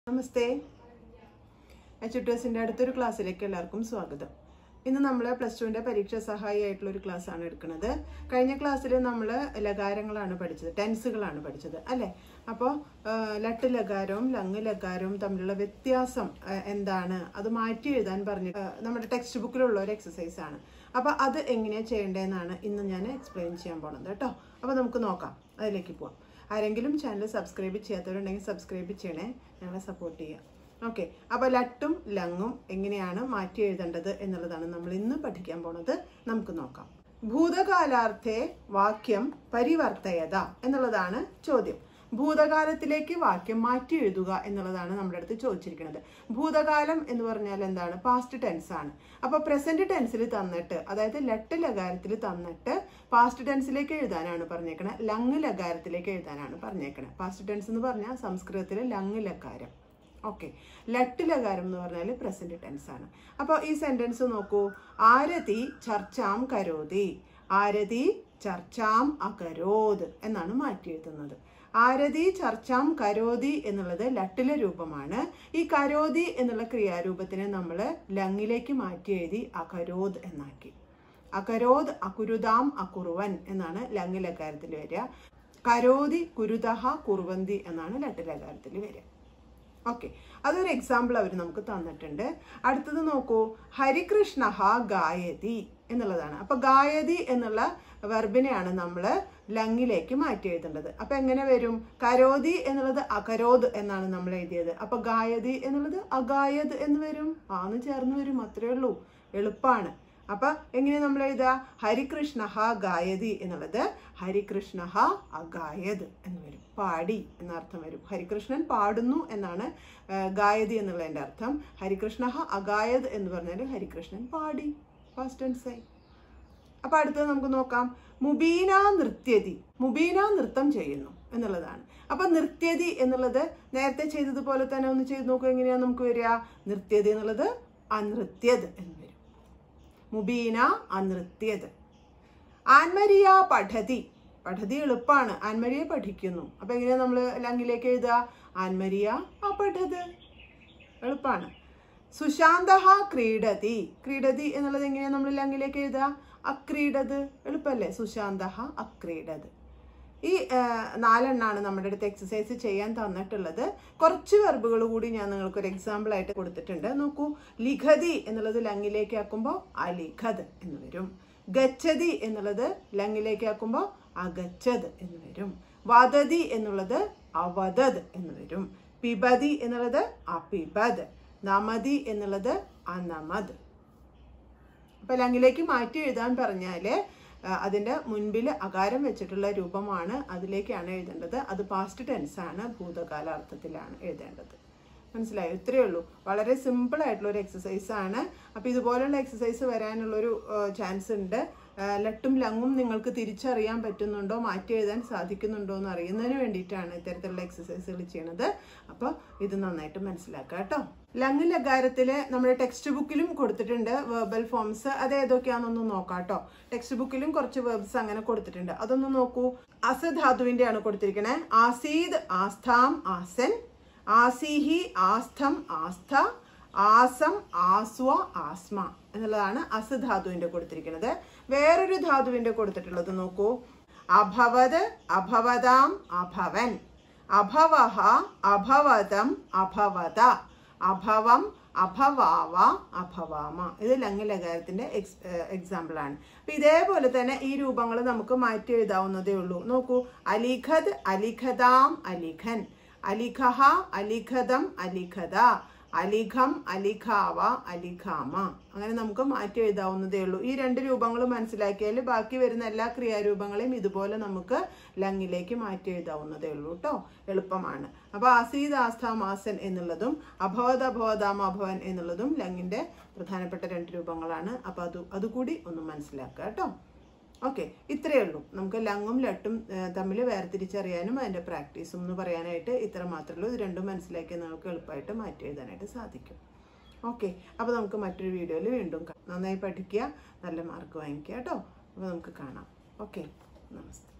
നമസ്തേ H അടുത്തൊരു ക്ലാസ്സിലേക്ക് എല്ലാവർക്കും സ്വാഗതം ഇന്ന് നമ്മൾ പ്ലസ് ടുവിൻ്റെ പരീക്ഷാ സഹായിയായിട്ടുള്ള ഒരു ക്ലാസ് ആണ് എടുക്കുന്നത് കഴിഞ്ഞ ക്ലാസ്സിൽ നമ്മൾ ലകാരങ്ങളാണ് പഠിച്ചത് ടെൻസുകളാണ് പഠിച്ചത് അല്ലേ അപ്പോൾ ലട്ട് ലകാരവും ലങ് ലകാരവും തമ്മിലുള്ള വ്യത്യാസം ആ, എന്താണ് അത് മാറ്റി എഴുതാൻ പറഞ്ഞ് ആ, നമ്മുടെ ടെക്സ്റ്റ് ബുക്കിലുള്ള ഒരു എക്സസൈസ് ആണ് അപ്പോൾ അത് എങ്ങനെയാണ് ചെയ്യേണ്ടതെന്നാണ് ഇന്ന് ഞാൻ എക്സ്പ്ലെയിൻ ചെയ്യാൻ പോണത് കേട്ടോ അപ്പോൾ നമുക്ക് നോക്കാം അതിലേക്ക് പോവാം ആരെങ്കിലും ചാനൽ സബ്സ്ക്രൈബ് ചെയ്യാത്തവരുണ്ടെങ്കിൽ സബ്സ്ക്രൈബ് ചെയ്യണേ ഞങ്ങളെ സപ്പോർട്ട് ചെയ്യുക ഓക്കെ അപ്പോൾ ലട്ടും ലങ്ങും എങ്ങനെയാണ് മാറ്റി എഴുതേണ്ടത് എന്നുള്ളതാണ് നമ്മൾ ഇന്ന് പഠിക്കാൻ പോണത് നമുക്ക് നോക്കാം ഭൂതകാലാർത്ഥേ വാക്യം പരിവർത്തയത എന്നുള്ളതാണ് ചോദ്യം ഭൂതകാലത്തിലേക്ക് വാക്യം മാറ്റി എഴുതുക എന്നുള്ളതാണ് നമ്മുടെ അടുത്ത് ചോദിച്ചിരിക്കുന്നത് ഭൂതകാലം എന്ന് പറഞ്ഞാൽ എന്താണ് പാസ്റ്റ് ടെൻസ് ആണ് അപ്പൊ പ്രസന്റ് ടെൻസിൽ തന്നിട്ട് അതായത് ലട്ട് ലകാരത്തിൽ തന്നിട്ട് പാസ്റ്റ് ടെൻസിലേക്ക് എഴുതാനാണ് പറഞ്ഞേക്കണത് ലങ് ലകാരത്തിലേക്ക് എഴുതാനാണ് പറഞ്ഞേക്കണത് പാസ്റ്റ് ടെൻസ് എന്ന് പറഞ്ഞാൽ സംസ്കൃതത്തിൽ ലങ് ലകാരം ഓക്കെ ലട്ട് ലകാരം എന്ന് പറഞ്ഞാൽ പ്രസന്റ് ടെൻസ് ആണ് അപ്പോൾ ഈ സെന്റൻസ് നോക്കൂ ആരതി ചർച്ചാം കരോതി ആരതി ചർച്ചാം അകരോത് എന്നാണ് മാറ്റി എഴുതുന്നത് ആരതി ചർച്ചാം കരോതി എന്നുള്ളത് ലട്ടിലെ രൂപമാണ് ഈ കരോതി എന്നുള്ള ക്രിയാരൂപത്തിനെ നമ്മൾ ലങ്ങിലേക്ക് മാറ്റി എഴുതി അകരോത് എന്നാക്കി അകരോത് അകുരുതാം അകുറുവൻ എന്നാണ് ലങ്ങിലകാരത്തിൽ വരിക കരോതി കുരുതഹ കുറുവന്തി എന്നാണ് ലട്ടിലകാരത്തിൽ വരിക ഓക്കെ അതൊരു എക്സാമ്പിൾ അവർ നമുക്ക് തന്നിട്ടുണ്ട് അടുത്തത് നോക്കൂ ഹരികൃഷ്ണ ഗായതി എന്നുള്ളതാണ് അപ്പൊ ഗായതി എന്നുള്ള വെർബിനെയാണ് നമ്മൾ ലങ്ങിലേക്ക് മാറ്റി എഴുതേണ്ടത് അപ്പൊ എങ്ങനെ വരും കരോതി എന്നുള്ളത് അകരോത് എന്നാണ് നമ്മൾ എഴുതിയത് അപ്പൊ ഗായതി എന്നുള്ളത് അഗായത് എന്ന് വരും ആന്ന് ചേർന്ന് വരും അത്രേ ഉള്ളൂ എളുപ്പമാണ് അപ്പൊ എങ്ങനെ നമ്മൾ എഴുതുക ഹരികൃഷ്ണ ഗായതി എന്നുള്ളത് ഹരികൃഷ്ണ അഗായത് എന്ന് വരും പാടി എന്നർത്ഥം വരും ഹരികൃഷ്ണൻ പാടുന്നു എന്നാണ് ആ, ഗായതി എന്നുള്ളതിന്റെ അർത്ഥം ഹരികൃഷ്ണ അഗായത് എന്ന് പറഞ്ഞാൽ ഹരികൃഷ്ണൻ പാടി ഫസ്റ്റ് ടെൻസ് ആയി അപ്പൊ അടുത്തത് നമുക്ക് നോക്കാം മുബീന നൃത്യതി മുബീന നൃത്തം ചെയ്യുന്നു എന്നുള്ളതാണ് അപ്പൊ നൃത്യതി എന്നുള്ളത് നേരത്തെ ചെയ്തതുപോലെ തന്നെ ഒന്ന് ചെയ്ത് നോക്കുക എങ്ങനെയാ നമുക്ക് വരിക നൃത്യതി എന്നുള്ളത് അനൃത്യത് എന്ന് വരും മുബീന അനൃത്യത് ആൻമരിയ പഠതി പഠതി എളുപ്പമാണ് ആൻമരിയ പഠിക്കുന്നു അപ്പൊ എങ്ങനെയാ നമ്മൾ ലങ്ങിലേക്ക് എഴുതുക ആൻമരിയ അപഠത് എളുപ്പമാണ് സുശാന്ത ക്രീഡതി ക്രീഡതി എന്നുള്ളത് എങ്ങനെയാ നമ്മൾ ലങ്ങിലേക്ക് എഴുതുക അക്രീഡത് എളുപ്പല്ലേ സുശാന്ത അക്രീഡത് ഈ ആ, നാലെണ്ണാണ് നമ്മുടെ അടുത്ത് എക്സസൈസ് ചെയ്യാൻ തന്നിട്ടുള്ളത് കുറച്ച് വെർബുകൾ കൂടി ഞാൻ നിങ്ങൾക്ക് ഒരു എക്സാമ്പിൾ ആയിട്ട് കൊടുത്തിട്ടുണ്ട് നോക്കൂ ലിഖതി എന്നുള്ളത് ലങ്ങിലേക്ക് ആക്കുമ്പോൾ അലിഖത് എന്ന് വരും ഗച്ഛതി എന്നുള്ളത് ലങ്ങിലേക്ക് ആക്കുമ്പോൾ അഗച്ഛത് എന്ന് വരും വദതി എന്നുള്ളത് അവദത് എന്ന് വരും പിബതി എന്നുള്ളത് അപിബത് നമതി എന്നുള്ളത് അനമത് അപ്പൊ ലങ്ങിലേക്ക് മാറ്റി എഴുതാൻ പറഞ്ഞാല് ആ, അതിന്റെ മുൻപിൽ അകാരം വെച്ചിട്ടുള്ള രൂപമാണ് അതിലേക്കാണ് എഴുതേണ്ടത് അത് പാസ്റ്റ് ടെൻസ് ആണ് ഭൂതകാല അർത്ഥത്തിലാണ് എഴുതേണ്ടത് മനസ്സിലായോ ഇത്രയേ ഉള്ളൂ വളരെ സിമ്പിൾ ആയിട്ടുള്ള ഒരു എക്സസൈസ് ആണ് അപ്പൊ ഇതുപോലുള്ള എക്സസൈസ് വരാനുള്ളൊരു ചാൻസ് ഉണ്ട് ആ, ലട്ടും ലങ്ങും നിങ്ങൾക്ക് തിരിച്ചറിയാൻ പറ്റുന്നുണ്ടോ മാറ്റി എഴുതാൻ സാധിക്കുന്നുണ്ടോ എന്ന് അറിയുന്നതിന് വേണ്ടിയിട്ടാണ് ഇത്തരത്തിലുള്ള എക്സസൈസുകൾ ചെയ്യണത് അപ്പോൾ ഇത് നന്നായിട്ട് മനസ്സിലാക്കുക കേട്ടോ ലങ് ലകാരത്തില് നമ്മുടെ ടെക്സ്റ്റ് ബുക്കിലും കൊടുത്തിട്ടുണ്ട് വെർബൽ ഫോംസ് അത് ഏതൊക്കെയാണെന്നൊന്ന് നോക്കാം കേട്ടോ ടെക്സ്റ്റ് ബുക്കിലും കുറച്ച് വെർബ്സ് അങ്ങനെ കൊടുത്തിട്ടുണ്ട് അതൊന്ന് നോക്കൂ അസധാതുവിന്റെ ആണ് കൊടുത്തിരിക്കണേ ആസീദ് ആസ്ഥാം ആസൻ ആസിഹി ആസ്ഥം ആസ്ഥ ആസം ആസ്വ ആസ്മ എന്നുള്ളതാണ് അസ് ധാതുവിന്റെ കൊടുത്തിരിക്കുന്നത് വേറൊരു ധാതുവിന്റെ കൊടുത്തിട്ടുള്ളത് നോക്കൂ അഭവത് അഭവതാം അഭവൻ അഭവഹ അഭവതം അഭവത അഭവം അഭവാവ അഭവാമ ഇത് ലംഘലകാരത്തിന്റെ എക്സാമ്പിൾ ആണ് അപ്പൊ ഇതേപോലെ തന്നെ ഈ രൂപങ്ങൾ നമുക്ക് മാറ്റി എഴുതാവുന്നതേ ഉള്ളൂ നോക്കൂ അലിഖത് അലിഖതാം അലിഖൻ അലിഖഹ അലിഖതം അലിഖത അലിഖം അലിഖാവ അലിഖാമ അങ്ങനെ നമുക്ക് മാറ്റി എഴുതാവുന്നതേ ഉള്ളൂ ഈ രണ്ട് രൂപങ്ങൾ മനസ്സിലാക്കിയാൽ ബാക്കി വരുന്ന എല്ലാ ക്രിയാരൂപങ്ങളെയും ഇതുപോലെ നമുക്ക് ലങ്ങിലേക്ക് മാറ്റി എഴുതാവുന്നതേ ഉള്ളൂ കേട്ടോ എളുപ്പമാണ് അപ്പൊ ആസീദ് ആസ്ഥാം ആസൻ എന്നുള്ളതും അഭവത അഭവതാം അഭവൻ എന്നുള്ളതും ലങ്ങിന്റെ പ്രധാനപ്പെട്ട രണ്ട് രൂപങ്ങളാണ് അപ്പൊ അത് അതുകൂടി ഒന്ന് മനസ്സിലാക്കുക കേട്ടോ ഓക്കെ ഇത്രയേ ഉള്ളൂ നമുക്ക് ലങ്ങും ലട്ടും തമ്മിൽ വേർതിരിച്ചറിയാനും അതിന്റെ പ്രാക്ടീസും എന്ന് പറയാനായിട്ട് ഇത്ര മാത്രമേ ഉള്ളൂ ഇത് രണ്ടും മനസ്സിലാക്കിയാൽ നമുക്ക് എളുപ്പമായിട്ട് മാറ്റി എഴുതാനായിട്ട് സാധിക്കും ഓക്കെ അപ്പോൾ നമുക്ക് മറ്റൊരു വീഡിയോയിൽ വീണ്ടും കാണാം നന്നായി പഠിക്കുക നല്ല മാർക്ക് വാങ്ങിക്കുക കേട്ടോ അപ്പോൾ നമുക്ക് കാണാം ഓക്കെ നമസ്തേ